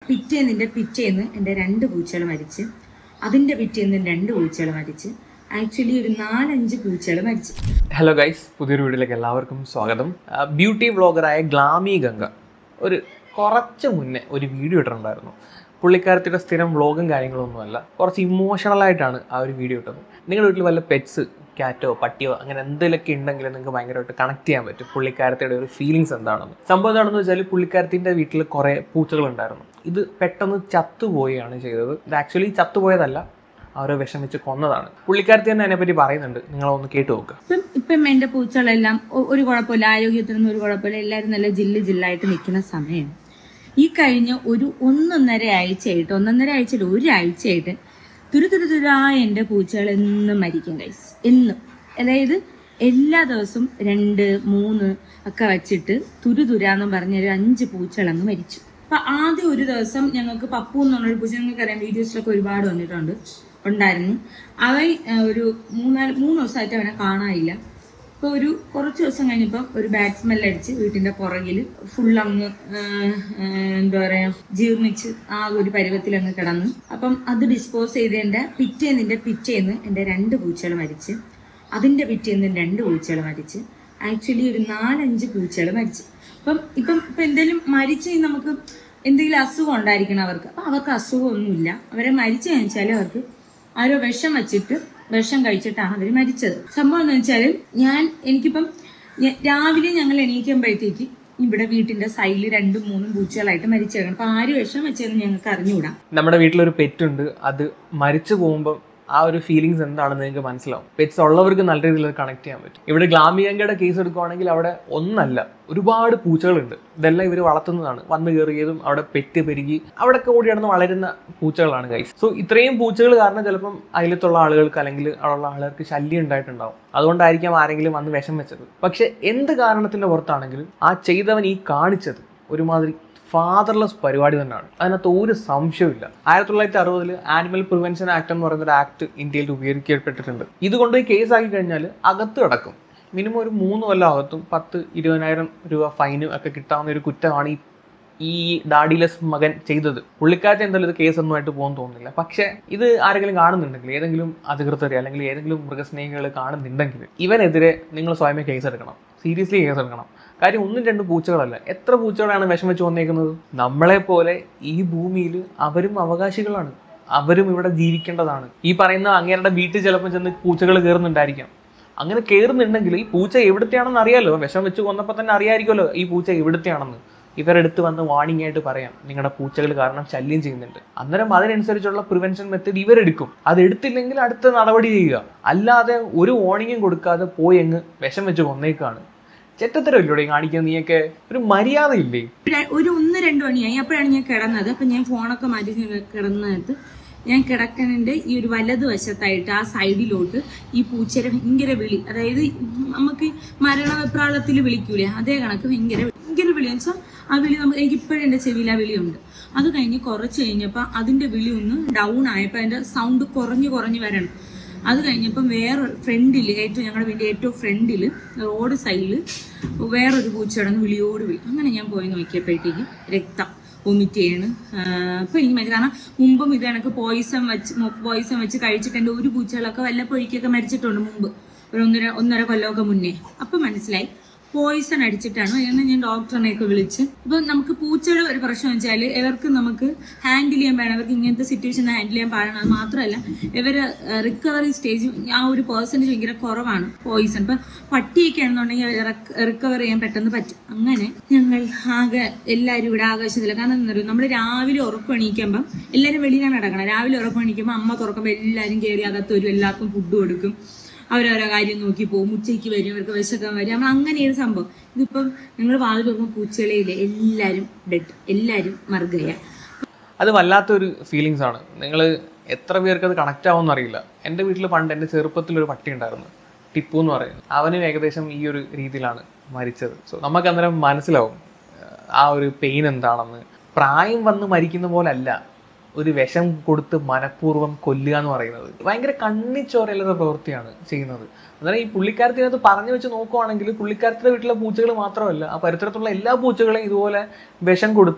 പിറ്റേന്നിൻ്റെ പിറ്റേന്ന് എൻ്റെ രണ്ട് പൂച്ചകൾ മരിച്ച് അതിൻ്റെ പിറ്റേന്ന് രണ്ട് പൂച്ചകൾ മരിച്ച് ആക്ച്വലി ഒരു നാലഞ്ച് പൂച്ചകൾ മരിച്ചു ഹലോ ഗൈസ് പുതിയൊരു വീഡിയോയിലേക്ക് എല്ലാവർക്കും സ്വാഗതം ബ്യൂട്ടി വ്ളോഗറായ ഗ്ലാമി ഗംഗ ഒരു കുറച്ച് മുന്നേ ഒരു വീഡിയോ ഇട്ടിട്ടുണ്ടായിരുന്നു പുള്ളിക്കാരത്തിയുടെ സ്ഥിരം വ്ളോഗും കാര്യങ്ങളൊന്നുമല്ല കുറച്ച് ഇമോഷണൽ ആയിട്ടാണ് ആ ഒരു വീഡിയോ ഇട്ടത് നിങ്ങളുടെ വീട്ടിൽ വല്ല പെറ്റ്സ് ക്യാറ്റോ പട്ടിയോ അങ്ങനെ എന്തെങ്കിലുമൊക്കെ ഉണ്ടെങ്കിൽ നിങ്ങൾക്ക് ഭയങ്കരമായിട്ട് കണക്ട് ചെയ്യാൻ പറ്റും പുള്ളിക്കാരത്തിയുടെ ഒരു ഫീലിങ്സ് എന്താണെന്ന് സംഭവം എന്താണെന്ന് വെച്ചാൽ പുള്ളിക്കാരത്തിൻ്റെ വീട്ടിൽ കുറേ പൂച്ചകളുണ്ടായിരുന്നു ഇത് പെട്ടെന്ന് ചത്തുപോയാണ് ചെയ്തത് ഇത് ആക്ച്വലി ചത്തുപോയതല്ല അവരെ വിഷം വെച്ച് കൊന്നതാണ് പുള്ളിക്കാരത്തി തന്നെ അതിനെപ്പറ്റി പറയുന്നുണ്ട് നിങ്ങളൊന്ന് കേട്ട് നോക്കുക ഇപ്പം ഇപ്പം എൻ്റെ പൂച്ചകളെല്ലാം ഒ- ഒരു കുഴപ്പമില്ല ആരോഗ്യത്തിനൊന്നും ഒരു കുഴപ്പമില്ല എല്ലാവരും നല്ല ജില്ല് ജില്ലായിട്ട് നിൽക്കുന്ന സമയം ഈ കഴിഞ്ഞ ഒരു ഒന്നൊന്നര ആഴ്ചയായിട്ട് ഒന്നൊന്നര ആഴ്ചയിൽ ഒരാഴ്ചയായിട്ട് തുരു തുരു തുരാ എൻ്റെ പൂച്ചകൾ എന്നും മരിക്കും കൈസ് എന്നും അതായത് എല്ലാ ദിവസവും രണ്ട് മൂന്ന് ഒക്കെ വെച്ചിട്ട് തുരു തുരാന്നും പറഞ്ഞ ഒരു അഞ്ച് പൂച്ചകളങ്ങ് മരിച്ചു അപ്പൊ ആദ്യം ഒരു ദിവസം ഞങ്ങൾക്ക് പപ്പു എന്നുള്ളൊരു പൂച്ച നിങ്ങൾക്ക് അറിയാം വീഡിയോസിലൊക്കെ ഒരുപാട് വന്നിട്ടുണ്ട് ഉണ്ടായിരുന്നു അവൻ ആ, ഒരു മൂന്നാല് മൂന്ന് ദിവസമായിട്ട് അവനെ കാണാനില്ല ഇപ്പൊ ഒരു കുറച്ച് ദിവസം കഴിഞ്ഞപ്പോൾ ഒരു ബാറ്റ് സ്മെൽ അടിച്ച് വീട്ടിന്റെ പുറകിൽ ഫുൾ അങ്ങ് ആ, ആ, എന്താ പറയാ ജീർണിച്ച് ആ ഒരു പരുവത്തിൽ അങ്ങ് കിടന്ന് അപ്പം അത് ഡിസ്പോസ് ചെയ്തതിന്റെ പിറ്റേന്നിന്റെ പിറ്റേന്ന് എൻ്റെ രണ്ട് പൂച്ചകൾ മരിച്ച് അതിന്റെ പിറ്റേന്ന് രണ്ട് പൂച്ചകൾ മരിച്ച് ആക്ച്വലി ഒരു നാലഞ്ച് പൂച്ചകൾ മരിച്ചു അപ്പം ഇപ്പം ഇപ്പം എന്തെങ്കിലും മരിച്ച് നമുക്ക് എന്തെങ്കിലും അസുഖം ഉണ്ടായിരിക്കണം അവർക്ക് അപ്പം അവർക്ക് അസുഖമൊന്നുമില്ല അവരെ മരിച്ചു കഴിഞ്ഞാൽ അവർക്ക് ആരോ വിഷം വെച്ചിട്ട് വിഷം കഴിച്ചിട്ടാണ് അവർ മരിച്ചത് സംഭവം എന്ന് വെച്ചാൽ ഞാൻ എനിക്കിപ്പം ഞ- രാവിലെ ഞങ്ങൾ എണീക്കുമ്പോഴത്തേക്ക് ഇവിടെ വീട്ടിന്റെ സൈഡിൽ രണ്ടും മൂന്നും പൂച്ചകളായിട്ട് മരിച്ചേക്കണം അപ്പൊ ആര് വിഷം വെച്ചതെന്ന് ഞങ്ങൾക്ക് അറിഞ്ഞുകൂടാ നമ്മുടെ വീട്ടിലൊരു പെറ്റ് ഉണ്ട് അത് മരിച്ചു പോകുമ്പോൾ ആ ഒരു ഫീലിങ്സ് എന്താണെന്ന് നിങ്ങൾക്ക് മനസ്സിലാവും പെറ്റ്സ് ഉള്ളവർക്ക് നല്ല രീതിയിൽ കണക്ട് ചെയ്യാൻ പറ്റും ഇവിടെ ഗ്ലാമിയങ്കയുടെ കേസ് എടുക്കുവാണെങ്കിൽ അവിടെ ഒന്നല്ല ഒരുപാട് പൂച്ചകളുണ്ട് ഇതെല്ലാം ഇവർ വളർത്തുന്നതാണ് വന്നു കയറിയതും അവിടെ പെറ്റ് പെരുകി അവിടെയൊക്കെ ഓടി നടന്ന് വളരുന്ന പൂച്ചകളാണ് ഗൈസ് സോ ഇത്രയും പൂച്ചകൾ കാരണം ചിലപ്പം അയലത്തുള്ള ആളുകൾക്ക് അല്ലെങ്കിൽ അവിടെയുള്ള ആളുകൾക്ക് ശല്യം ഉണ്ടായിട്ടുണ്ടാവും അതുകൊണ്ടായിരിക്കാം ആരെങ്കിലും വന്ന് വിഷം വെച്ചത് പക്ഷെ എന്ത് കാരണത്തിന്റെ പുറത്താണെങ്കിലും ആ ചെയ്തവൻ ഈ കാണിച്ചത് ഒരുമാതിരി ഫാദർലെസ് പരിപാടി തന്നെയാണ് അതിനകത്ത് ഒരു സംശയമില്ല ആയിരത്തി തൊള്ളായിരത്തി അറുപതിൽ ആനിമൽ പ്രിവെൻഷൻ ആക്ട് എന്ന് പറയുന്ന ഒരു ആക്ട് ഇന്ത്യയിൽ ഉപയോഗിക്കപ്പെട്ടിട്ടുണ്ട് ഇതുകൊണ്ട് ഈ കേസ് ആക്കി കഴിഞ്ഞാൽ അകത്ത് കിടക്കും മിനിമം ഒരു മൂന്ന് കൊല്ലം അകത്തും പത്ത് ഇരുപതിനായിരം രൂപ ഫൈനും ഒക്കെ കിട്ടാവുന്ന ഒരു കുറ്റമാണ് ഈ ഈ ഡാഡിലെസ് മകൻ ചെയ്തത് പുള്ളിക്കാരത്തെ എന്തായാലും ഇത് കേസൊന്നുമായിട്ട് പോകാൻ തോന്നുന്നില്ല പക്ഷേ ഇത് ആരെങ്കിലും കാണുന്നുണ്ടെങ്കിൽ ഏതെങ്കിലും അധികൃതരെ അല്ലെങ്കിൽ ഏതെങ്കിലും മൃഗസ്നേഹികൾ കാണുന്നുണ്ടെങ്കിൽ ഇവനെതിരെ നിങ്ങൾ സ്വയമേ കേസ് എടുക്കണം സീരിയസ്ലി കേസ് എടുക്കണം കാര്യം ഒന്നും രണ്ടും പൂച്ചകളല്ല എത്ര പൂച്ചകളാണ് വിഷം വെച്ച് വന്നേക്കുന്നത് നമ്മളെ പോലെ ഈ ഭൂമിയിൽ അവരും അവകാശികളാണ് അവരും ഇവിടെ ജീവിക്കേണ്ടതാണ് ഈ പറയുന്ന അങ്ങേരുടെ വീട്ടിൽ ചിലപ്പോൾ ചെന്ന് പൂച്ചകൾ കയറുന്നുണ്ടായിരിക്കാം അങ്ങനെ കയറുന്നുണ്ടെങ്കിൽ ഈ പൂച്ച എവിടുത്തെയാണെന്ന് അറിയാലോ വിഷം വെച്ച് കൊന്നപ്പോൾ തന്നെ അറിയാമായിരിക്കുമല്ലോ ഈ പൂച്ച എവിടുത്തെയാണെന്ന് ഇവരെടുത്ത് വന്ന് വാണിംഗ് ആയിട്ട് പറയാം നിങ്ങളുടെ പൂച്ചകൾ കാരണം ശല്യം ചെയ്യുന്നുണ്ട് അന്നേരം അതിനനുസരിച്ചുള്ള പ്രിവെൻഷൻ മെത്തേഡ് ഇവരെടുക്കും അത് എടുത്തില്ലെങ്കിൽ അടുത്ത നടപടി ചെയ്യുക അല്ലാതെ ഒരു വാണിംഗും കൊടുക്കാതെ പോയി അങ്ങ് വിഷം വെച്ച് കൊന്നേക്കാണ് ചെറ്റത്തരമില്ലൂടെ കാണിക്കാൻ നീയൊക്കെ ഒരു മര്യാദയില്ലേ ര- ഒരു ഒന്ന് രണ്ട് മണിയായി അപ്പോഴാണ് ഞാൻ കിടന്നത് അപ്പൊ ഞാൻ ഫോണൊക്കെ മാറ്റി ഞാൻ കിടന്നത് ഞാൻ കിടക്കണന്റെ ഈ ഒരു വലത് വശത്തായിട്ട് ആ സൈഡിലോട്ട് ഈ പൂച്ചയുടെ ഭയങ്കര വിളി അതായത് നമുക്ക് മരണവെപ്രാളത്തിൽ വിളിക്കൂലേ അതേ കണക്ക് ഭയങ്കര ഭയങ്കര വിളി വെച്ചാൽ ആ വിളി നമുക്ക് എനിക്ക് ഇപ്പോഴും എൻ്റെ ചെവിയിൽ ആ വിളിയുണ്ട് അത് കഴിഞ്ഞ് കുറച്ച് കഴിഞ്ഞപ്പോൾ അതിന്റെ വിളി ഒന്ന് ഡൗൺ ആയപ്പോൾ അതിന്റെ സൗണ്ട് കുറഞ്ഞു കുറഞ്ഞു വരണം അത് കഴിഞ്ഞപ്പം വേറെ ഫ്രണ്ടിൽ ഏറ്റവും ഞങ്ങളുടെ വീടിന്റെ ഏറ്റവും ഫ്രണ്ടിൽ റോഡ് സൈഡിൽ വേറൊരു പൂച്ചയുടെ വിളിയോട് വിളി അങ്ങനെ ഞാൻ പോയി നോക്കിയപ്പോഴത്തേക്കും രക്തം വൊമിറ്റ് ചെയ്യണ് അപ്പൊ എനിക്ക് മനസ്സിലായി കാരണം മുമ്പും ഇത് കണക്ക് പോയിസം വെച്ച് പോയിസം വെച്ച് കഴിച്ചിട്ട് എൻ്റെ ഒരു പൂച്ചകളൊക്കെ വല്ലപ്പോഴേക്കൊക്കെ മരിച്ചിട്ടുണ്ട് മുമ്പ് ഒരു ഒന്നര ഒന്നര കൊല്ലമൊക്കെ മുന്നേ അപ്പൊ മനസ്സിലായി പോയിസൺ അടിച്ചിട്ടാണ് എന്ന് ഞാൻ ഡോക്ടറിനെയൊക്കെ വിളിച്ച് ഇപ്പൊ നമുക്ക് പൂച്ചയുടെ ഒരു പ്രശ്നം വെച്ചാൽ ഇവർക്ക് നമുക്ക് ഹാൻഡിൽ ചെയ്യാൻ പാടില്ല അവർക്ക് ഇങ്ങനത്തെ സിറ്റുവേഷൻ ഹാൻഡിൽ ചെയ്യാൻ പാടില്ല അത് മാത്രമല്ല ഇവര് റിക്കവറി സ്റ്റേജ് ആ ഒരു പേഴ്സൻറ്റേജ് ഭയങ്കര കുറവാണ് പോയിസൺ ഇപ്പൊ പട്ടിയൊക്കെ ആണെന്നുണ്ടെങ്കിൽ റിക്കവർ ചെയ്യാൻ പെട്ടെന്ന് പറ്റും അങ്ങനെ ഞങ്ങൾ ആകെ എല്ലാവരും ഇവിടെ ആകാശത്തില്ല കാരണം എന്താ പറയുക നമ്മൾ രാവിലെ ഉറക്കം എണീക്കുമ്പം എല്ലാവരും വെളിയിലാണ് നടക്കണം രാവിലെ ഉറക്കം എണീക്കുമ്പോൾ അമ്മ തുറക്കുമ്പോൾ എല്ലാവരും കയറി അകത്ത് വരും എല്ലാവർക്കും ഫുഡ് കൊടുക്കും അവരവരെ കാര്യം നോക്കി പോകും ഉച്ചയ്ക്ക് വരും ഇവർക്ക് വിശക്കാൻ വരും നമ്മൾ അങ്ങനെയാണ് സംഭവം ഇതിപ്പം ഞങ്ങൾ വാതിൽ തുറക്കുമ്പോൾ പൂച്ചകളയില്ല എല്ലാവരും ഡെഡ് എല്ലാവരും മറുകയ അത് വല്ലാത്തൊരു ഫീലിങ്സ് ആണ് നിങ്ങൾ എത്ര പേർക്ക് അത് കണക്റ്റ് ആവുമെന്ന് അറിയില്ല എൻ്റെ വീട്ടിൽ പണ്ട് എൻ്റെ ചെറുപ്പത്തിൽ ഒരു പട്ടി ഉണ്ടായിരുന്നു ടിപ്പു എന്ന് പറയുന്നത് അവനും ഏകദേശം ഈ ഒരു രീതിയിലാണ് മരിച്ചത് സോ നമുക്ക് അന്നേരം മനസ്സിലാവും ആഹ് ആ ഒരു പെയിൻ എന്താണെന്ന് പ്രായം വന്ന് മരിക്കുന്ന പോലെ അല്ല ഒരു വിഷം കൊടുത്ത് മനഃപൂർവ്വം കൊല്ലുക എന്ന് പറയുന്നത് ഭയങ്കര കണ്ണിച്ചോരല്ലാത്ത പ്രവൃത്തിയാണ് ചെയ്യുന്നത് അന്നേരം ഈ പുള്ളിക്കാരത്തിനകത്ത് പറഞ്ഞു വെച്ച് നോക്കുവാണെങ്കിൽ പുള്ളിക്കാരത്തിന്റെ വീട്ടിലെ പൂച്ചകൾ മാത്രമല്ല ആ പരിസരത്തുള്ള എല്ലാ പൂച്ചകളെയും ഇതുപോലെ വിഷം കൊടുത്ത്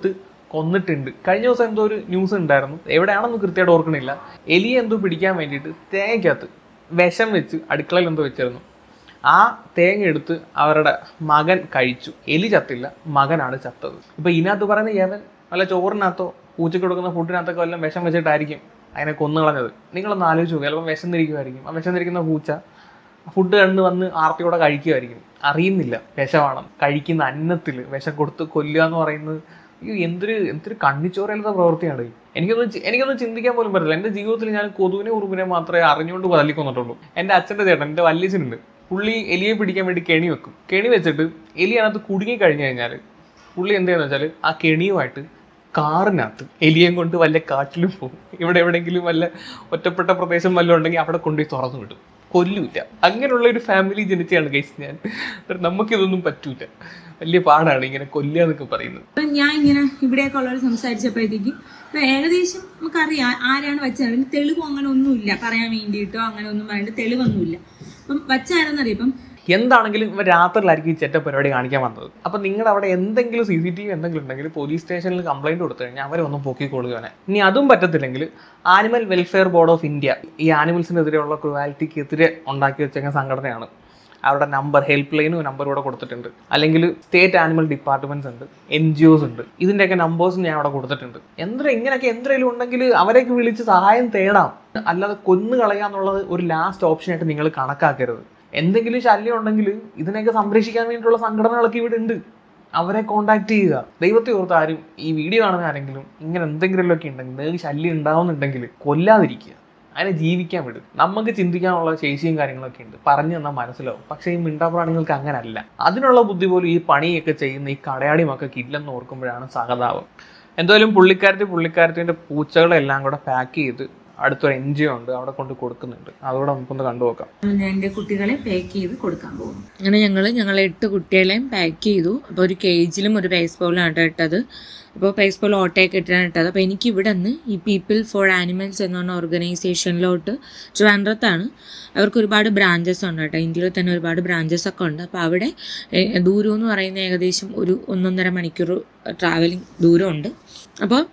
കൊന്നിട്ടുണ്ട് കഴിഞ്ഞ ദിവസം എന്തോ ഒരു ന്യൂസ് ഉണ്ടായിരുന്നു എവിടെയാണെന്ന് കൃത്യമായിട്ട് ഓർക്കണില്ല എലിയെ എന്തോ പിടിക്കാൻ വേണ്ടിയിട്ട് തേങ്ങയ്ക്കകത്ത് വിഷം വെച്ച് അടുക്കളയിൽ എന്തോ വെച്ചിരുന്നു ആ തേങ്ങ എടുത്ത് അവരുടെ മകൻ കഴിച്ചു എലി ചത്തില്ല മകനാണ് ചത്തത് ഇപ്പൊ ഇതിനകത്ത് പറയുന്ന യവൻ വല്ല ചോറിനകത്തോ പൂച്ചയ്ക്ക് കൊടുക്കുന്ന ഫുഡിനകത്തൊക്കെ വല്ലതും വിഷം വെച്ചിട്ടായിരിക്കും അതിനെ കൊന്നു കളഞ്ഞത് നിങ്ങളൊന്ന് ആലോചിച്ച് നോക്കുക ചിലപ്പോൾ വിശന്നിരിക്കുമായിരിക്കും ആ വിശന്നിരിക്കുന്ന പൂച്ച ഫുഡ് കണ്ട് വന്ന് ആർത്തിയോടെ കഴിക്കുമായിരിക്കും അറിയുന്നില്ല വിഷമാണെന്ന് കഴിക്കുന്ന അന്നത്തിൽ വിഷം കൊടുത്ത് കൊല്ലുക എന്ന് പറയുന്നത് അയ്യോ എന്തൊരു എന്തൊരു കണ്ണിച്ചോരയില്ലാത്ത പ്രവൃത്തിയാണ് ഇത്. എനിക്കൊന്നും ചി- എനിക്കൊന്നും ചിന്തിക്കാൻ പോലും പറ്റില്ല എൻ്റെ ജീവിതത്തിൽ ഞാൻ കൊതുവിനെ ഉറുമ്പിനെ മാത്രമേ അറിഞ്ഞുകൊണ്ട് തല്ലിക്കൊന്നിട്ടുള്ളൂ എൻ്റെ അച്ഛൻ്റെ ചേട്ടൻ എൻ്റെ വല്യച്ഛനുണ്ട് പുള്ളി എലിയെ പിടിക്കാൻ വേണ്ടി കെണി വെക്കും കെണി വെച്ചിട്ട് എലി അതിനകത്ത് കുടുങ്ങി കഴിഞ്ഞു കഴിഞ്ഞാൽ പുള്ളി എന്ത് ചെയ്യുന്ന വെച്ചാൽ ആ കെണിയുമായിട്ട് കാറിനകത്ത് എലിയും കൊണ്ട് വല്ല കാട്ടിലും പോകും ഇവിടെ എവിടെയെങ്കിലും വല്ല ഒറ്റപ്പെട്ട പ്രദേശം വല്ലതും ഉണ്ടെങ്കിൽ അവിടെ കൊണ്ടുപോയി തുറന്നു വിടും കൊല്ലൂല അങ്ങനെയുള്ള ഒരു ഫാമിലി ജനിച്ചാണ് ഗൈസ് ഞാൻ നമുക്കിതൊന്നും പറ്റൂല വലിയ പാടാണ് ഇങ്ങനെ കൊല്ലുക എന്നൊക്കെ പറയുന്നത് അപ്പൊ ഞാൻ ഇങ്ങനെ ഇവിടെയൊക്കെ ഉള്ളവർ സംസാരിച്ചപ്പോഴത്തേക്ക് ഇപ്പൊ ഏകദേശം നമുക്കറിയാം ആരാണ് വച്ചത് അതിന് തെളിവും അങ്ങനെ ഒന്നുമില്ല പറയാൻ വേണ്ടിയിട്ടോ അങ്ങനെ ഒന്നും പറയേണ്ട തെളിവൊന്നുമില്ല അപ്പം വച്ചാരെന്നറിയാം ഇപ്പം എന്താണെങ്കിലും ഇവർ രാത്രിയിലായിരിക്കും ഈ ചെറ്റ പരിപാടി കാണിക്കാൻ വന്നത് അപ്പൊ നിങ്ങളുടെ അവിടെ എന്തെങ്കിലും സി സി ടി വി എന്തെങ്കിലും ഉണ്ടെങ്കിൽ പോലീസ് സ്റ്റേഷനിൽ കംപ്ലൈന്റ് കൊടുത്തു കഴിഞ്ഞാൽ അവരെ ഒന്ന് പൊക്കിക്കൊള്ളുകയാണ് ഇനി അതും പറ്റത്തില്ലെങ്കിൽ animal welfare board of India ഈ ആനിമൽസിനെതിരെയുള്ള ക്രുവാലിറ്റിക്കെതിരെ ഉണ്ടാക്കി വെച്ചേക്കുന്ന സംഘടനയാണ് അവരുടെ നമ്പർ ഹെൽപ്പ് ലൈനും നമ്പർ ഇവിടെ കൊടുത്തിട്ടുണ്ട് അല്ലെങ്കിൽ സ്റ്റേറ്റ് ആനിമൽ ഡിപ്പാർട്ട്മെന്റ്സ് ഉണ്ട് എൻ ജി ഒസ് ഉണ്ട് ഇതിൻ്റെയൊക്കെ നമ്പേഴ്സ് ഞാൻ അവിടെ കൊടുത്തിട്ടുണ്ട് എന്തിനാ ഇങ്ങനെയൊക്കെ എന്തെങ്കിലും ഉണ്ടെങ്കിൽ അവരെയൊക്കെ വിളിച്ച് സഹായം തേടാം അല്ലാതെ കൊന്നു കളയാന്നുള്ളത് ഒരു ലാസ്റ്റ് ഓപ്ഷനായിട്ട് നിങ്ങൾ കണക്കാക്കരുത് എന്തെങ്കിലും ശല്യം ഉണ്ടെങ്കിൽ ഇതിനെയൊക്കെ സംരക്ഷിക്കാൻ വേണ്ടിയിട്ടുള്ള സംഘടനകളൊക്കെ ഇവിടെ ഉണ്ട് അവരെ കോണ്ടാക്ട് ചെയ്യുക ദൈവത്തെ ഓർത്ത് ആരും ഈ വീഡിയോ കാണുന്ന ആരെങ്കിലും ഇങ്ങനെ എന്തെങ്കിലുമൊക്കെ ഉണ്ടെങ്കിൽ നിങ്ങൾക്ക് ശല്യം ഉണ്ടാവുന്നുണ്ടെങ്കിൽ കൊല്ലാതിരിക്കുക അതിനെ ജീവിക്കാൻ വിടും നമുക്ക് ചിന്തിക്കാനുള്ള ശേഷിയും കാര്യങ്ങളൊക്കെ ഉണ്ട് പറഞ്ഞു തന്നാൽ മനസ്സിലാവും പക്ഷേ ഈ മിണ്ടാപ്രാണികൾക്ക് അങ്ങനല്ല അതിനുള്ള ബുദ്ധി പോലും ഈ പണിയൊക്കെ ചെയ്യുന്ന ഈ കടയാടി മക്കൾക്ക് ഇല്ലെന്ന് ഓർക്കുമ്പോഴാണ് സഹതാപം എന്തായാലും പുള്ളിക്കാരത്തി പുള്ളിക്കാരത്തിൻ്റെ പൂച്ചകളെല്ലാം കൂടെ പാക്ക് ചെയ്ത് അടുത്തൊരു എൻ ജി ഒ ഉണ്ട് അവിടെ കൊണ്ട് കൊടുക്കുന്നുണ്ട് അതുകൂടെ നമുക്കൊന്ന് കണ്ടു നോക്കാം ഞാൻ എൻ്റെ കുട്ടികളെ പാക്ക് ചെയ്ത് കൊടുക്കാൻ പോകും അങ്ങനെ ഞങ്ങൾ ഞങ്ങൾ എട്ട് കുട്ടികളെയും പാക്ക് ചെയ്തു അപ്പോൾ ഒരു കേജിലും ഒരു പേസ് ബോളിലാണ് കേട്ടോ ഇട്ടത് അപ്പോൾ പേസ് ബോൾ ഓട്ടയൊക്കെ ഇട്ടാണ് ഇട്ടത് അപ്പോൾ എനിക്ക് ഇവിടെ നിന്ന് ഈ പീപ്പിൾ ഫോർ ആനിമൽസ് എന്ന് പറഞ്ഞ ഓർഗനൈസേഷനിലോട്ട് ട്രിവാൻഡ്രത്താണ് അവർക്ക് ഒരുപാട് ബ്രാഞ്ചസ് ഉണ്ട് കേട്ടോ ഇന്ത്യയിൽ തന്നെ ഒരുപാട് ബ്രാഞ്ചസ് ഒക്കെ ഉണ്ട് അപ്പോൾ അവിടെ ഏ, ദൂരം എന്ന് പറയുന്നത് ഏകദേശം ഒരു ഒന്നൊന്നര മണിക്കൂർ ട്രാവലിംഗ് ദൂരമുണ്ട് അപ്പോൾ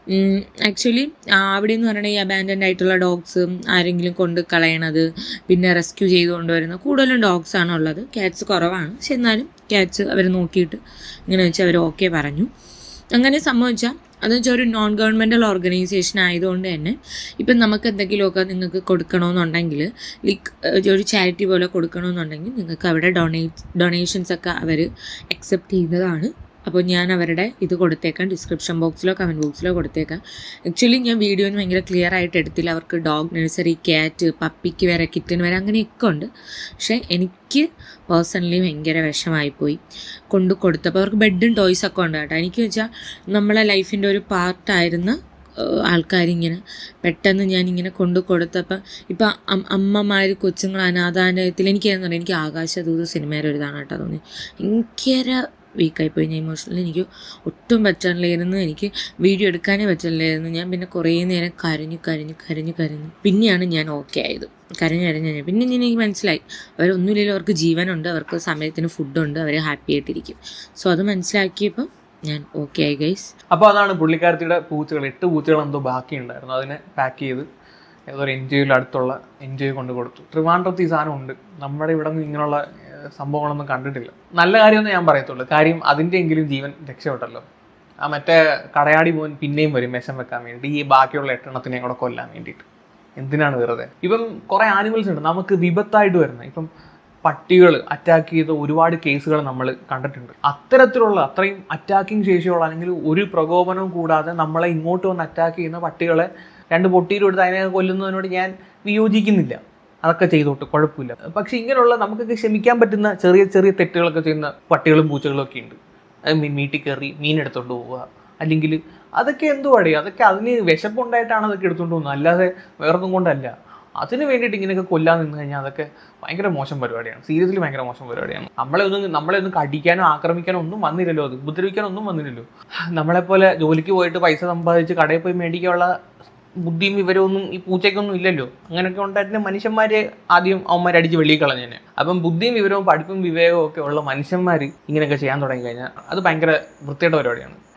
ആക്ച്വലി അവിടെ എന്ന് പറയുന്നത് ഈ അബാൻഡൻഡ് ആയിട്ടുള്ള ഡോഗ്സ് ആരെങ്കിലും കൊണ്ട് കളയണത് പിന്നെ റെസ്ക്യൂ ചെയ്ത് കൊണ്ടുവരുന്ന കൂടുതലും ഡോഗ്സ് ആണ് ഉള്ളത് ക്യാറ്റ്സ് കുറവാണ് പക്ഷെ എന്നാലും ക്യാറ്റ്സ് അവർ നോക്കിയിട്ട് ഇങ്ങനെ വെച്ച് അവർ ഓക്കെ പറഞ്ഞു അങ്ങനെ സംഭവിച്ചാൽ അതെന്ന് വെച്ചാൽ ഒരു നോൺ ഗവൺമെൻറ്റൽ ഓർഗനൈസേഷൻ ആയതുകൊണ്ട് തന്നെ ഇപ്പം നമുക്ക് എന്തെങ്കിലുമൊക്കെ നിങ്ങൾക്ക് കൊടുക്കണമെന്നുണ്ടെങ്കിൽ ലൈക്ക് ഒരു ചാരിറ്റി പോലെ കൊടുക്കണമെന്നുണ്ടെങ്കിൽ നിങ്ങൾക്ക് അവിടെ ഡൊണേറ്റ് ഡൊണേഷൻസ് ഒക്കെ അവർ അക്സെപ്റ്റ് ചെയ്യുന്നതാണ് അപ്പോൾ ഞാൻ അവരുടെ ഇത് കൊടുത്തേക്കാം ഡിസ്ക്രിപ്ഷൻ ബോക്സിലോ കമൻറ്റ് ബോക്സിലോ കൊടുത്തേക്കാം ആക്ച്വലി ഞാൻ വീഡിയോന് ഭയങ്കര ക്ലിയർ ആയിട്ട് എടുത്തില്ല അവർക്ക് ഡോഗ് നഴ്സറി ക്യാറ്റ് പപ്പിക്ക് വരെ കിറ്റൻ വരെ അങ്ങനെയൊക്കെ ഉണ്ട് പക്ഷേ എനിക്ക് പേഴ്സണലി ഭയങ്കര വിഷമായിപ്പോയി കൊണ്ടു കൊടുത്തപ്പോൾ അവർക്ക് ബെഡും ടോയ്സ് ഒക്കെ ഉണ്ട് കേട്ടോ എനിക്ക് വെച്ചാൽ നമ്മളെ ലൈഫിൻ്റെ ഒരു പാർട്ടായിരുന്ന ആൾക്കാരിങ്ങനെ പെട്ടെന്ന് ഞാനിങ്ങനെ കൊണ്ടു കൊടുത്തപ്പോൾ ഇപ്പം അമ്മമാർ കൊച്ചുങ്ങൾ അനാഥാലയത്തിൽ എനിക്ക് എന്താ പറയുക എനിക്ക് ആകാശദൂത് സിനിമയുടെ ഒരു ഇതാണ് കേട്ടോ തോന്നി ഭയങ്കര വീക്കായിപ്പോയി ഞാൻ ഇമോഷണലി എനിക്ക് ഒട്ടും പറ്റാനില്ലായിരുന്നു എനിക്ക് വീഡിയോ എടുക്കാനേ പറ്റില്ലായിരുന്നു ഞാൻ പിന്നെ കുറേ നേരം കരഞ്ഞു കരഞ്ഞു കരഞ്ഞു കരഞ്ഞു പിന്നെയാണ് ഞാൻ ഓക്കെ ആയത് കരഞ്ഞു കരഞ്ഞു കരഞ്ഞു പിന്നെ ഞാൻ എനിക്ക് മനസ്സിലായി അവരൊന്നുമില്ലെങ്കിലും അവർക്ക് ജീവനുണ്ട് അവർക്ക് സമയത്തിന് ഫുഡുണ്ട് അവർ ഹാപ്പി ആയിട്ടിരിക്കും സോ അത് മനസ്സിലാക്കിയപ്പോൾ ഞാൻ ഓക്കെ ആയി ഗൈസ് അപ്പോൾ അതാണ് പുള്ളിക്കാരത്തിയുടെ പൂച്ചകൾ എട്ട് പൂച്ചകൾ എന്തോ ബാക്കിയുണ്ടായിരുന്നു അതിനെ പാക്ക് ചെയ്ത് ഏതോ ഒരു എൻ ജി ഒയിൽ അടുത്തുള്ള എൻ ജി ഒ കൊണ്ട് കൊടുത്തു ട്രിവാൻഡ്രത്ത് ഈ സാധനം ഉണ്ട് നമ്മുടെ ഇവിടെ നിന്ന് ഇങ്ങനെയുള്ള ഏഹ്, സംഭവങ്ങളൊന്നും കണ്ടിട്ടില്ല നല്ല കാര്യമെന്ന് ഞാൻ പറയത്തുള്ളൂ കാര്യം അതിൻ്റെയെങ്കിലും ജീവൻ രക്ഷപ്പെട്ടല്ലോ ആ മറ്റേ കടയാടി മോൻ പിന്നെയും വരും വിഷം വെക്കാൻ വേണ്ടി ഈ ബാക്കിയുള്ള എട്ടെണ്ണത്തിനെയും കൂടെ കൊല്ലാൻ വേണ്ടിയിട്ട് എന്തിനാണ് വെറുതെ ഇപ്പം കുറേ ആനിമൽസ് ഉണ്ട് നമുക്ക് വിപത്തായിട്ട് വരുന്നത് ഇപ്പം പട്ടികൾ അറ്റാക്ക് ചെയ്ത ഒരുപാട് കേസുകൾ നമ്മൾ കണ്ടിട്ടുണ്ട് അത്തരത്തിലുള്ള അത്രയും അറ്റാക്കിംഗ് ശേഷിയുള്ള അല്ലെങ്കിൽ ഒരു പ്രകോപനവും കൂടാതെ നമ്മളെ ഇങ്ങോട്ട് വന്ന് അറ്റാക്ക് ചെയ്യുന്ന പട്ടികളെ രണ്ട് പൊട്ടിയിലെടുത്ത് അതിനെ കൊല്ലുന്നതിനോട് ഞാൻ വിയോജിക്കുന്നില്ല അതൊക്കെ ചെയ്തോട്ട് കുഴപ്പമില്ല പക്ഷെ ഇങ്ങനെയുള്ള നമുക്കൊക്കെ ക്ഷമിക്കാൻ പറ്റുന്ന ചെറിയ ചെറിയ തെറ്റുകളൊക്കെ ചെയ്യുന്ന പട്ടികളും പൂച്ചകളും ഒക്കെ ഉണ്ട് അത് മീ- വീട്ടിൽ കയറി മീൻ എടുത്തോണ്ട് പോവുക അല്ലെങ്കിൽ അതൊക്കെ എന്തുവാടേ അതൊക്കെ അതിന് വിശപ്പുണ്ടായിട്ടാണ് അതൊക്കെ എടുത്തോണ്ട് പോകുന്നത് അല്ലാതെ വേറൊന്നും കൊണ്ടല്ല അതിന് വേണ്ടിയിട്ട് ഇങ്ങനെയൊക്കെ കൊല്ലാൻ നിന്ന് കഴിഞ്ഞാൽ അതൊക്കെ ഭയങ്കര മോശം പരിപാടിയാണ് സീരിയസ്ലി ഭയങ്കര മോശം പരിപാടിയാണ് നമ്മളെ ഒന്നും നമ്മളെ ഒന്നും കടിക്കാനോ ആക്രമിക്കാനോ ഒന്നും വന്നില്ലല്ലോ അത് ഉപദ്രവിക്കാനോ ഒന്നും വന്നില്ലല്ലോ നമ്മളെപ്പോലെ ജോലിക്ക് പോയിട്ട് പൈസ സമ്പാദിച്ച് കടയിൽ പോയി മേടിക്കാനുള്ള ബുദ്ധിയും വിവരമൊന്നും ഈ പൂച്ചയ്ക്കൊന്നും ഇല്ലല്ലോ അങ്ങനെയൊക്കെ ഉണ്ടായിരുന്ന മനുഷ്യന്മാരെ ആദ്യം അവന്മാർ അടിച്ച് വെളിയിൽ കളഞ്ഞേനെ അപ്പം ബുദ്ധിയും വിവരവും പഠിപ്പും വിവേകവും ഒക്കെ ഉള്ള മനുഷ്യന്മാർ ഇങ്ങനെയൊക്കെ ചെയ്യാൻ തുടങ്ങി കഴിഞ്ഞാൽ അത് ഭയങ്കര വൃത്തിയുടെ പരിപാടിയാണ്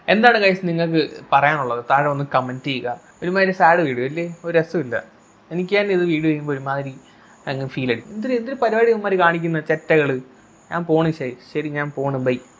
എന്താണ് കൈസ് നിങ്ങൾക്ക് പറയാനുള്ളത് താഴെ ഒന്ന് കമൻറ്റ് ചെയ്യുക ഒരുമാതിരി സാഡ് വീഡിയോ അല്ലേ ഒരു രസമില്ല എനിക്ക് തന്നെ ഇത് വീഡിയോ ചെയ്യുമ്പോൾ ഒരുമാതിരി അങ്ങ് ഫീൽ അടിക്കും എന്തൊരു എന്തൊരു പരിപാടി ഇവന്മാർ കാണിക്കുന്ന ചെറ്റകൾ ഞാൻ പോണ് ശരി ശരി ഞാൻ പോണ് ബൈ